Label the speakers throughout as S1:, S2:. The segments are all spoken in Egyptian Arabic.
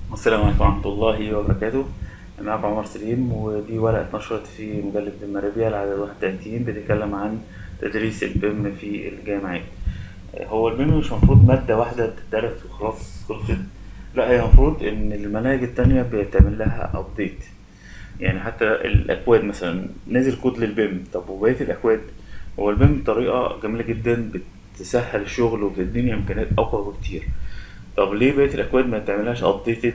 S1: السلام عليكم ورحمة الله وبركاته معكم عمر سليم ودي ورقة اتنشرت في مجلة المرابية العدد واحد وتلاتين بتتكلم عن تدريس البيم في الجامعات هو البيم مش مفروض مادة واحدة بتدرس وخلاص خلصت لا هي المفروض إن المناهج التانية بيتعمل لها أبديت يعني حتى الأكواد مثلا نازل كود للبيم طب وبقية الأكواد هو البيم طريقة جميلة جدا بتسهل الشغل وبتديني إمكانيات أقوى بكتير طب ليه بقية الأكواد ما تعملهاش أبديتد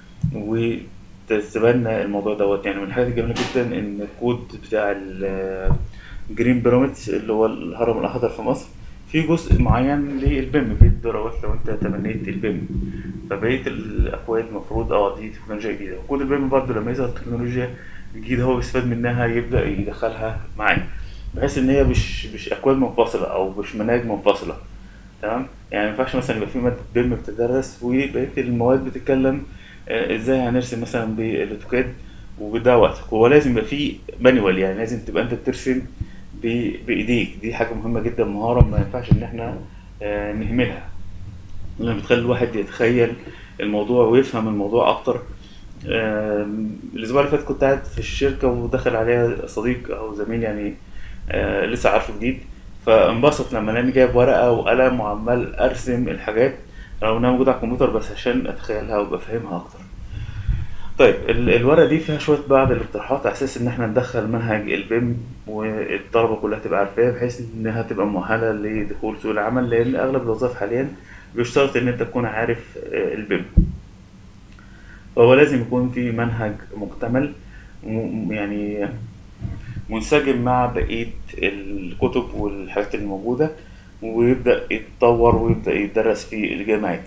S1: وتتبنى الموضوع دوت يعني من الحاجات الجميلة جدا إن الكود بتاع الجرين بيراميدز اللي هو الهرم الأخضر في مصر في جزء معين للبيم بيدي درجات لو أنت تمنيت البيم فبقية الأكواد المفروض اه دي تكنولوجيا جديدة وكود البيم برضه لما يظهر تكنولوجيا جديدة هو بيستفاد منها يبدأ يدخلها معاه بحيث إن هي مش مش أكواد منفصلة أو مش مناهج منفصلة تمام يعني ما ينفعش مثلا يبقى في مادة بيم بتدرس وبقية المواد بتتكلم آه، ازاي هنرسم مثلا بالاوتوكاد ودوت هو لازم يبقى في مانيوال يعني لازم تبقى انت بترسم ب- بايديك دي حاجة مهمة جدا مهارة ما ينفعش ان احنا آه، نهملها لما بتخلي الواحد يتخيل الموضوع ويفهم الموضوع اكتر آم، الاسبوع اللي فات كنت قاعد في الشركة ودخل عليها صديق او زميل يعني آه، لسه عارفه جديد فانبسط لما لاني جايب ورقة وقلم وعمال ارسم الحاجات رغم انها موجودة على الكمبيوتر بس عشان اتخيلها وابقى فاهمها اكتر طيب ال- الورقة دي فيها شوية بعض الاقتراحات على اساس ان احنا ندخل منهج البيم والطلبة كلها تبقى عارفاه بحيث انها تبقى مؤهلة لدخول سوق العمل لان اغلب الوظائف حاليا بيشترط ان انت تكون عارف آه، البيم فهو لازم يكون في منهج مكتمل م- يعني منسجم مع بقية الكتب والحاجات الموجودة ويبدأ يتطور ويبدأ يدرس في الجامعات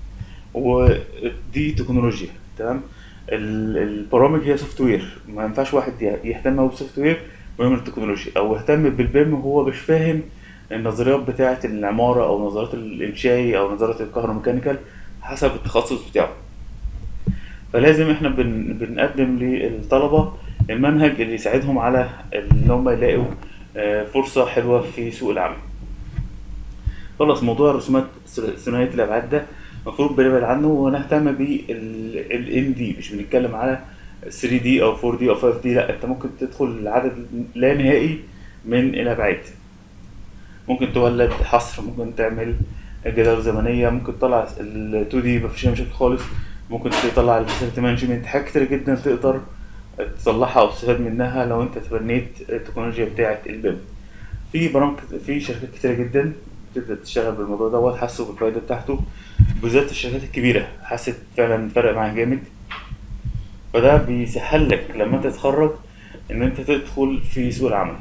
S1: ودي تكنولوجيا تمام ال- البرامج هي سوفت وير ما ينفعش واحد ي- يهتم أوي بالسوفت وير ويعمل التكنولوجيا او يهتم بالبيم وهو مش فاهم النظريات بتاعة العمارة او نظريات الانشائي او نظريات الكهروميكانيكال حسب التخصص بتاعه فلازم احنا بن... بنقدم للطلبة المنهج اللي يساعدهم على ان هم يلاقوا آه، فرصة حلوة في سوق العمل خلاص موضوع الرسومات ثنائية الأبعاد ده المفروض بنبعد عنه ونهتم بال دي مش بنتكلم على 3 دي أو 4 دي أو 5 دي لا أنت ممكن تدخل لعدد لا نهائي من الأبعاد ممكن تولد حصر ممكن تعمل جداول زمنية ممكن تطلع ال 2 دي مفيش أي مشاكل خالص ممكن تطلع الفاسيلتي مانجمنت حاجات كتير جدا تقدر تصلحها أو تستفاد منها لو أنت تبنيت التكنولوجيا بتاعة البيم في برامج في شركات كتيرة جدا بتبدأ تشتغل بالموضوع دوت حسوا بالفايدة بتاعته بالذات الشركات الكبيرة حست فعلا فرق معاها جامد فده بيسهل لك لما انت تتخرج ان انت تدخل في سوق العمل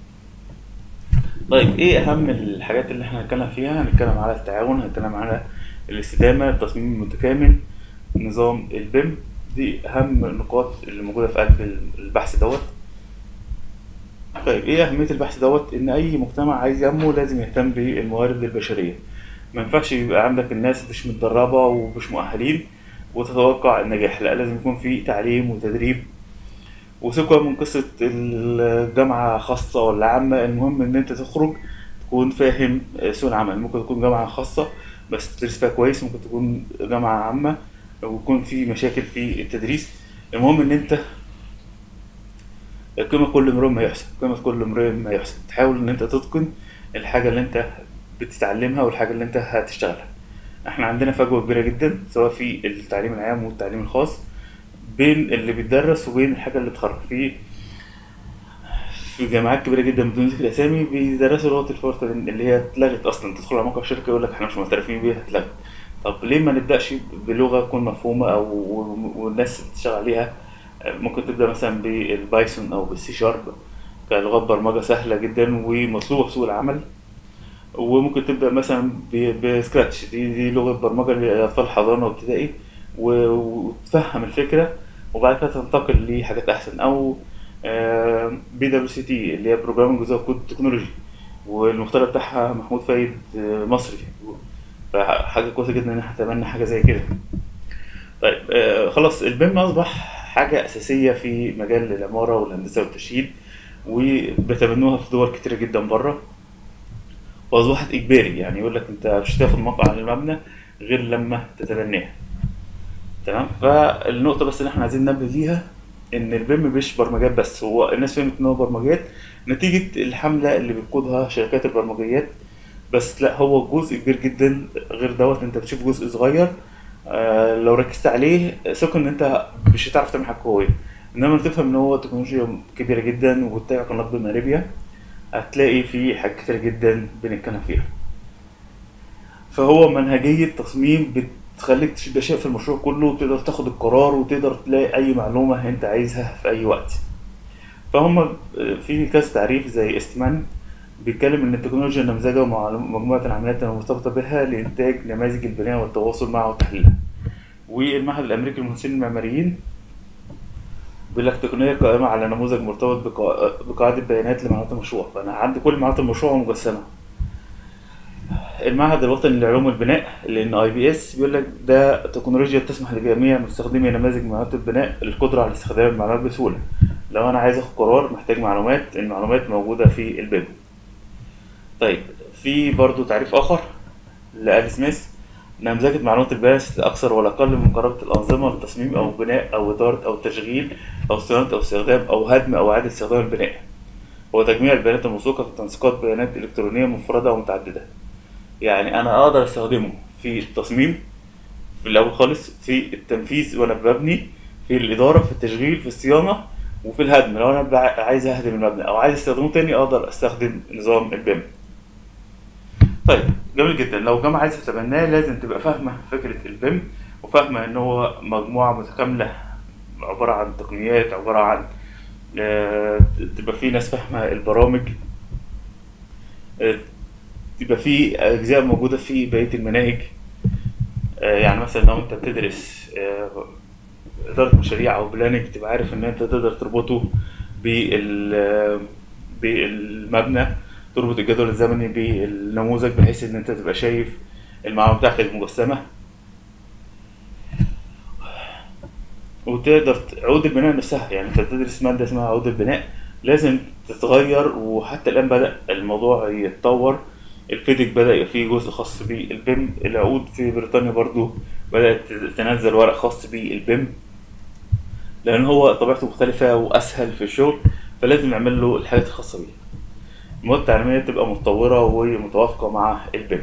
S1: طيب ايه اهم الحاجات اللي احنا هنتكلم فيها هنتكلم على التعاون هنتكلم على الاستدامة التصميم المتكامل نظام البيم دي اهم النقاط اللي موجودة في قلب البحث دوت طيب ايه اهمية البحث دوت ان اي مجتمع عايز ينمو لازم يهتم بالموارد البشرية ما ينفعش يبقى عندك الناس مش متدربة ومش مؤهلين وتتوقع النجاح لا لازم يكون في تعليم وتدريب وثقة من قصة الجامعة خاصة ولا عامة المهم إن أنت تخرج تكون فاهم سوق العمل ممكن تكون جامعة خاصة بس تدرس فيها كويس ممكن تكون جامعة عامة ويكون في مشاكل في التدريس المهم إن أنت قيمة كل امرئ ما يحسن قيمة كل امرئ ما يحسن تحاول إن أنت تتقن الحاجة اللي أنت بتتعلمها والحاجة اللي أنت هتشتغلها احنا عندنا فجوة كبيرة جدا سواء في التعليم العام والتعليم الخاص بين اللي بيتدرس وبين الحاجة اللي بتخرج في في جامعات كبيرة جدا بدون ذكر أسامي بيدرسوا لغة الفورتران اللي هي اتلغت أصلا تدخل على موقع شركة يقول لك احنا مش معترفين بيها اتلغت طب ليه ما نبدأش بلغة تكون مفهومة أو والناس تشتغل عليها ممكن تبدأ مثلا بالبايثون أو بالسي شارب كلغات برمجة سهلة جدا ومطلوبة في سوق العمل وممكن تبدأ مثلا ب- بسكراتش دي دي لغة برمجة لأطفال حضانة وابتدائي و- وتفهم الفكرة وبعد كده تنتقل لحاجات أحسن أو بي دبليو سي تي اللي هي بروجرامنج ويزاوت كود تكنولوجي والمخترع بتاعها محمود فايد آه، مصري فحاجة كويسة جدا إن احنا نتبنى حاجة زي كده طيب آه، خلاص البيم أصبح حاجة أساسية في مجال العمارة والهندسة والتشييد وبيتبنوها في دول كتيرة جدا بره واصبحت اجباري يعني يقول لك انت مش هتاخد موقع على المبنى غير لما تتبناه تمام فالنقطة بس اللي احنا عايزين ننبه ليها ان البيم مش برمجيات بس هو الناس فهمت ان هو برمجيات نتيجة الحملة اللي بتقودها شركات البرمجيات بس لا هو جزء كبير جدا غير دوت انت بتشوف جزء صغير آه لو ركزت عليه ثق ان انت مش هتعرف تعمل حاجة قوية انما تفهم ان هو تكنولوجيا كبيرة جدا وتتابع قناة بيم اريبيا هتلاقي في حاجات كتير جدا بنتكلم فيها فهو منهجية تصميم بتخليك تبقى شايف المشروع كله وتقدر تاخد القرار وتقدر تلاقي أي معلومة أنت عايزها في أي وقت فهم في كذا تعريف زي استمان بيتكلم إن التكنولوجيا النمذجة مع مجموعة العمليات المرتبطة بها لإنتاج نماذج البناء والتواصل معها وتحليلها والمعهد الأمريكي للمهندسين المعماريين بيقول لك تقنية قائمة على نموذج مرتبط بقا- بقاعدة بيانات لمعلومات المشروع فأنا عندي كل معلومات المشروع مجسمة المعهد الوطني لعلوم البناء لان اي بي اس بيقول لك ده تكنولوجيا تسمح لجميع مستخدمي نماذج معلومات البناء القدره على استخدام المعلومات بسهوله لو انا عايز اخد قرار محتاج معلومات المعلومات موجوده في البيم طيب في برضو تعريف اخر لآل سميث نمذجة معلومات البيانات أكثر ولا أقل من مقاربة الأنظمة لتصميم أو بناء أو إدارة أو تشغيل أو صيانة أو استخدام أو هدم أو إعادة استخدام البناء هو تجميع البيانات الموثوقة في تنسيقات بيانات إلكترونية مفردة ومتعددة يعني انا اقدر استخدمه في التصميم في الاول خالص في التنفيذ وانا ببني في الاداره في التشغيل في الصيانه وفي الهدم لو انا بع- عايز اهدم المبنى او عايز استخدمه تاني اقدر استخدم نظام البيم طيب جميل جدا لو جامعه عايزه تتبناه لازم تبقى فاهمه فكره البيم وفاهمه ان هو مجموعه متكامله عباره عن تقنيات عباره عن آه، تبقى في ناس فاهمه البرامج آه، يبقى في أجزاء موجودة في بقية المناهج آه، يعني مثلا لو أنت بتدرس آه، إدارة مشاريع أو بلاننج تبقى عارف إن أنت تقدر تربطه بال بالمبنى تربط الجدول الزمني بالنموذج بحيث إن أنت تبقى شايف المعلومة بتاعتك مجسمة وتقدر ت- عقود البناء نفسها يعني انت بتدرس ماده اسمها عقود البناء لازم تتغير وحتى الان بدا الموضوع يتطور الفيديك بدا يبقى فيه جزء خاص بالبيم العقود في بريطانيا برضو بدات تنزل ورق خاص بالبيم لان هو طبيعته مختلفه واسهل في الشغل فلازم نعمل له الحاجات الخاصه بيه المواد التعليميه تبقى متطوره ومتوافقه مع البيم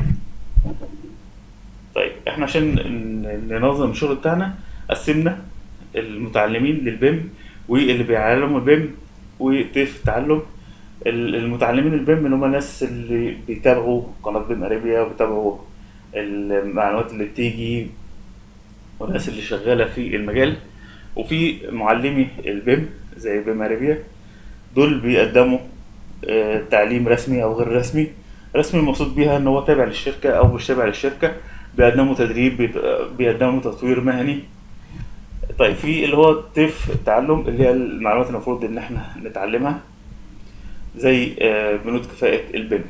S1: طيب احنا عشان ن- ننظم الشغل بتاعنا قسمنا المتعلمين للبيم واللي بيعلموا البيم وكيف التعلم ال- المتعلمين البيم اللي هم الناس اللي بيتابعوا قناة بيم اريبيا وبيتابعوا المعلومات اللي بتيجي والناس اللي شغالة في المجال وفي معلمي البيم زي بيم اريبيا دول بيقدموا آه، تعليم رسمي او غير رسمي رسمي المقصود بيها ان هو تابع للشركة او مش تابع للشركة بيقدموا تدريب بيت- بيقدموا تطوير مهني طيب في اللي هو طيف التعلم اللي هي المعلومات اللي المفروض ان احنا نتعلمها زي آه، بنود كفاءة البيم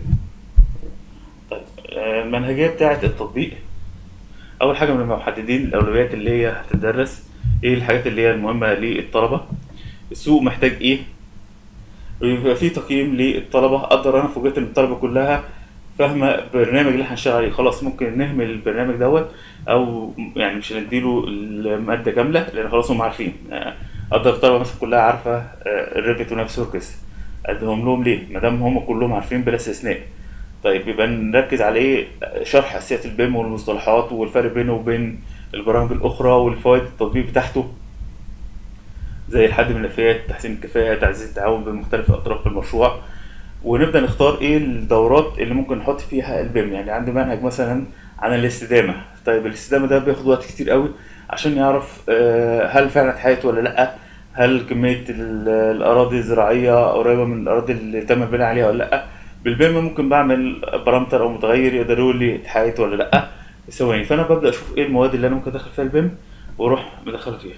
S1: طيب آه، المنهجية بتاعة التطبيق أول حاجة بنبقى محددين الأولويات اللي هي هتدرس إيه الحاجات اللي هي المهمة للطلبة السوق محتاج إيه ويبقى في تقييم للطلبة أقدر أنا فوجئت إن الطلبة كلها فاهمة البرنامج اللي هنشتغل عليه خلاص ممكن نهمل البرنامج دوت أو يعني مش هنديله المادة كاملة لأن خلاص هم عارفين آه، أقدر الطلبة مثلا كلها عارفة الريفت ونفس وركس أديهم لهم ليه؟ ما دام هم كلهم عارفين بلا استثناء طيب يبقى نركز على ايه شرح اساسيات البيم والمصطلحات والفرق بينه وبين البرامج الاخرى والفوائد التطبيق بتاعته زي الحد من الافات تحسين الكفاءه تعزيز التعاون بين مختلف اطراف المشروع ونبدا نختار ايه الدورات اللي ممكن نحط فيها البيم يعني عندي منهج مثلا عن الاستدامه طيب الاستدامه ده بياخد وقت كتير قوي عشان يعرف آه، هل فعلا اتحققت ولا لا هل كميه ال- الاراضي الزراعيه قريبه من الاراضي اللي تم البناء عليها ولا لا بالبيم ممكن بعمل بارامتر او متغير يقدر يقول لي اتحققت ولا لا ثواني فانا ببدا اشوف ايه المواد اللي انا ممكن ادخل فيها البيم واروح مدخله فيها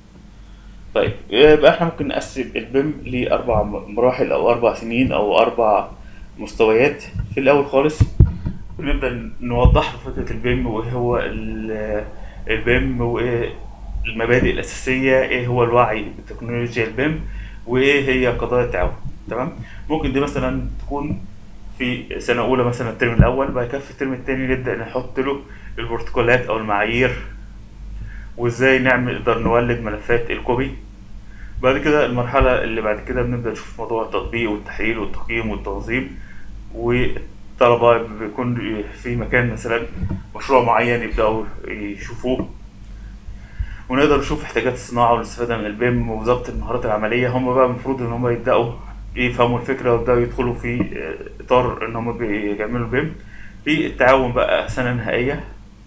S1: طيب يبقى احنا ممكن نقسم البيم لاربع مراحل او اربع سنين او اربع مستويات في الاول خالص نبدا نوضح له فكره البيم وايه هو ال- البيم وايه المبادئ الاساسيه ايه هو الوعي بتكنولوجيا البيم وايه هي قضايا التعاون تمام ممكن دي مثلا تكون في سنه اولى مثلا الترم الاول بعد كده في الترم الثاني نبدا نحط له البروتوكولات او المعايير وازاي نعمل نقدر نولد ملفات الكوبي بعد كده المرحلة اللي بعد كده بنبدأ نشوف موضوع التطبيق والتحليل والتقييم والتنظيم والطلبة بيكون في مكان مثلا مشروع معين يبدأوا يشوفوه ونقدر نشوف احتياجات الصناعة والاستفادة من البيم وظبط المهارات العملية هم بقى المفروض إن هم يبدأوا يفهموا الفكرة ويبدأوا يدخلوا في إطار إن هم بيعملوا بيم في التعاون بقى سنة نهائية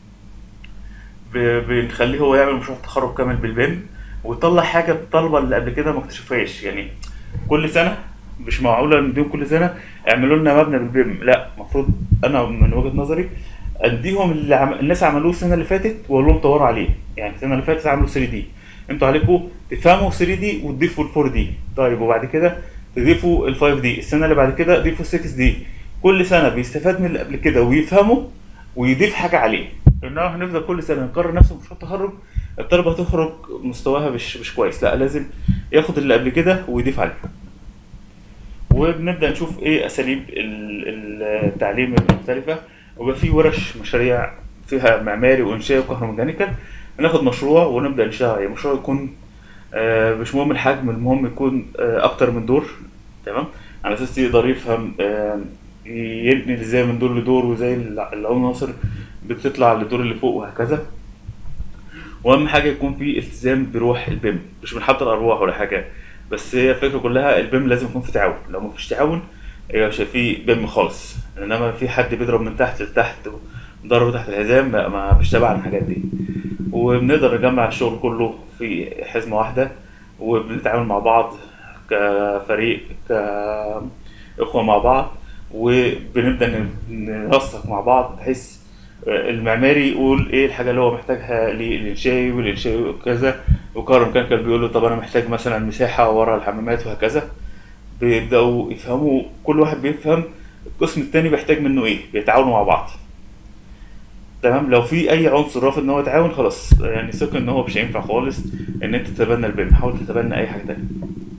S1: ب- بنخليه هو يعمل مشروع تخرج كامل بالبيم ويطلع حاجة الطلبة اللي قبل كده ما اكتشفهاش يعني كل سنة مش معقولة نديهم كل سنة اعملوا لنا مبنى بالبيم لا المفروض أنا من وجهة نظري اديهم اللي عم... الناس عملوه السنه اللي فاتت واقول لهم طوروا عليه يعني السنه اللي فاتت عملوا 3 دي انتوا عليكم تفهموا 3 دي وتضيفوا ال 4 دي طيب وبعد كده تضيفوا ال 5 دي السنه اللي بعد كده ضيفوا 6 دي كل سنه بيستفاد من اللي قبل كده ويفهموا ويضيف حاجه عليه انما هنفضل كل سنه نكرر نفس مشروع التخرج الطلبه هتخرج مستواها مش مش كويس لا لازم ياخد اللي قبل كده ويضيف عليه وبنبدا نشوف ايه اساليب ال- ال- التعليم المختلفه ويبقى في ورش مشاريع فيها معماري وانشائي وكهروميكانيكال ناخد مشروع ونبدا نشتغل عليه مشروع يكون آه، مش مهم الحجم المهم يكون آه، اكتر من دور تمام على اساس يقدر يفهم آه، ينقل ازاي من دور لدور وزي الع- العناصر بتطلع للدور اللي فوق وهكذا واهم حاجه يكون في التزام بروح البيم مش بنحضر ارواح ولا حاجه بس هي الفكره كلها البيم لازم يكون في تعاون لو مفيش تعاون يبقى مش في بيم خالص انما في حد بيضرب من تحت لتحت ضرب تحت الحزام لا ما مش تبع الحاجات دي وبنقدر نجمع الشغل كله في حزمه واحده وبنتعامل مع بعض كفريق كإخوة مع بعض وبنبدأ ن- ننسق مع بعض بحيث المعماري يقول ايه الحاجة اللي هو محتاجها للإنشائي والإنشائي كذا وكارم كان كان بيقول له طب أنا محتاج مثلا مساحة ورا الحمامات وهكذا بيبدأوا يفهموا كل واحد بيفهم القسم التاني بيحتاج منه ايه بيتعاونوا مع بعض تمام لو في اي عنصر رافض ان هو يتعاون خلاص يعني ثق ان هو مش هينفع خالص ان انت تتبنى البيم حاول تتبنى اي حاجه تانية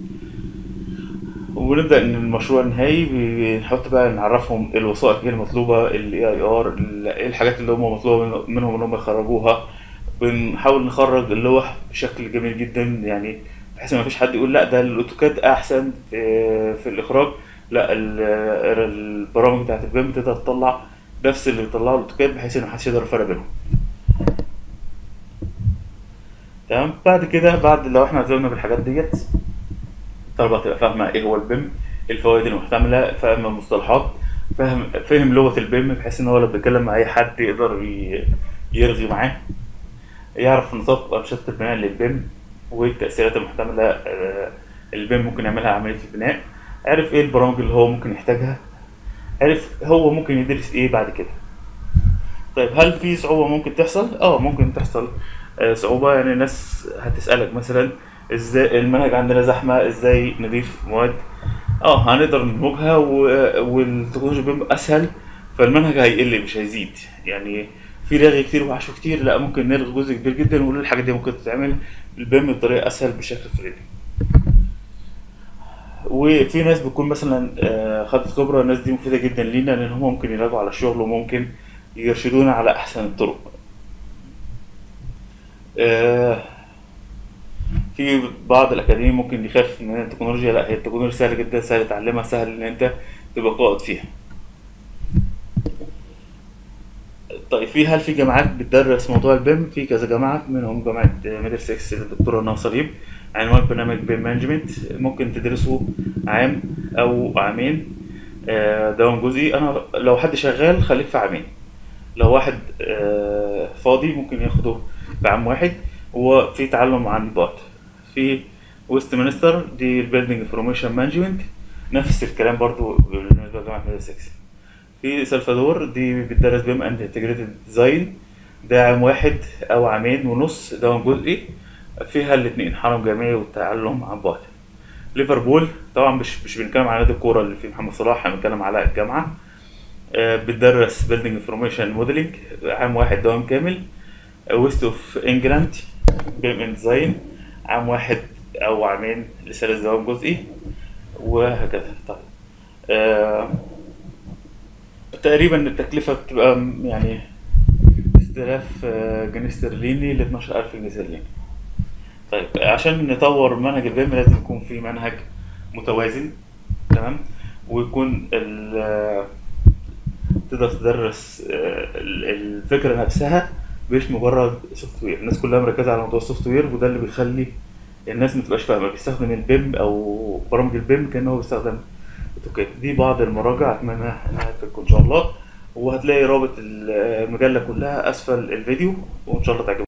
S1: ونبدا ان المشروع النهائي بنحط بقى نعرفهم الوثائق ايه المطلوبه الاي اي ار ايه الحاجات اللي هم مطلوبه منهم ان هم يخرجوها بنحاول نخرج اللوح بشكل جميل جدا يعني بحيث ما فيش حد يقول لا ده الاوتوكاد احسن في, في الاخراج لا ال- البرامج بتاعت البيم تقدر تطلع نفس اللي بيطلعه الاوتوكاد بحيث ان محدش يقدر يفرق بينهم تمام بعد كده بعد لو احنا نزلنا بالحاجات ديت الطلبه تبقى فاهمه ايه هو البيم الفوائد المحتمله فاهم المصطلحات فاهم فهم لغه البيم بحيث ان هو لو بيتكلم مع اي حد يقدر ي- يرغي معاه يعرف نطاق انشطه البناء للبيم والتاثيرات المحتمله آه، البيم ممكن يعملها عمليه البناء عرف ايه البرامج اللي هو ممكن يحتاجها عرف هو ممكن يدرس ايه بعد كده طيب هل في صعوبة ممكن تحصل؟ اه ممكن تحصل آه، صعوبة يعني ناس هتسألك مثلا ازاي المنهج عندنا زحمة ازاي نضيف مواد اه هنقدر ندمجها و- والتكنولوجيا بيبقى اسهل فالمنهج هيقل مش هيزيد يعني في رغي كتير وحشو كتير لا ممكن نلغي جزء كبير جدا ونقول الحاجات دي ممكن تتعمل بالبيم بطريقة اسهل بشكل فريدي وفي ناس بتكون مثلا آه، خدت خبرة الناس دي مفيدة جدا لينا لأن هم ممكن يراجعوا على الشغل وممكن يرشدونا على أحسن الطرق. آه، في بعض الأكاديميين ممكن يخاف من التكنولوجيا لا هي التكنولوجيا سهلة جدا سهل تعلمها سهل إن أنت تبقى قائد فيها. طيب في هل في جامعات بتدرس موضوع البيم؟ في كذا جامعة منهم جامعة ميدل 6 للدكتورة نهى صليب عنوان برنامج بيم مانجمنت ممكن تدرسه عام أو عامين آه، دوام جزئي أنا لو حد شغال خليك في عامين لو واحد آه، فاضي ممكن ياخده في عام واحد وفي تعلم عن بعد في ويست مينستر دي البيلدينج انفورميشن مانجمنت نفس الكلام برضو بالنسبة لجامعة ميدل 6 في سلفادور دي بتدرس بيم اند انتجريتد ديزاين ده عام واحد او عامين ونص دوام جزئي فيها الاثنين حرم جامعي والتعلم عن بعد ليفربول طبعا مش مش بنتكلم على نادي الكوره اللي فيه محمد صلاح احنا بنتكلم على الجامعه آه، بتدرس بيلدينج انفورميشن موديلنج عام واحد دوام كامل ويست اوف انجلاند بيم اند ديزاين عام واحد او عامين لثالث دوام جزئي وهكذا طيب آه، تقريبا التكلفة بتبقى م- يعني 6000 آه، جنيه استرليني ل 12000 جنيه استرليني طيب عشان نطور منهج البيم لازم يكون في منهج متوازن تمام ويكون ال- آه، تقدر تدرس آه، ال- الفكرة نفسها مش مجرد سوفت وير الناس كلها مركزة على موضوع السوفت وير وده اللي بيخلي الناس ما تبقاش فاهمة بيستخدم البيم أو برامج البيم كأنه بيستخدم اوتوكاد دي بعض المراجع أتمنى إنها تفيدكم إن شاء الله وهتلاقي رابط المجلة كلها أسفل الفيديو وإن شاء الله تعجبكم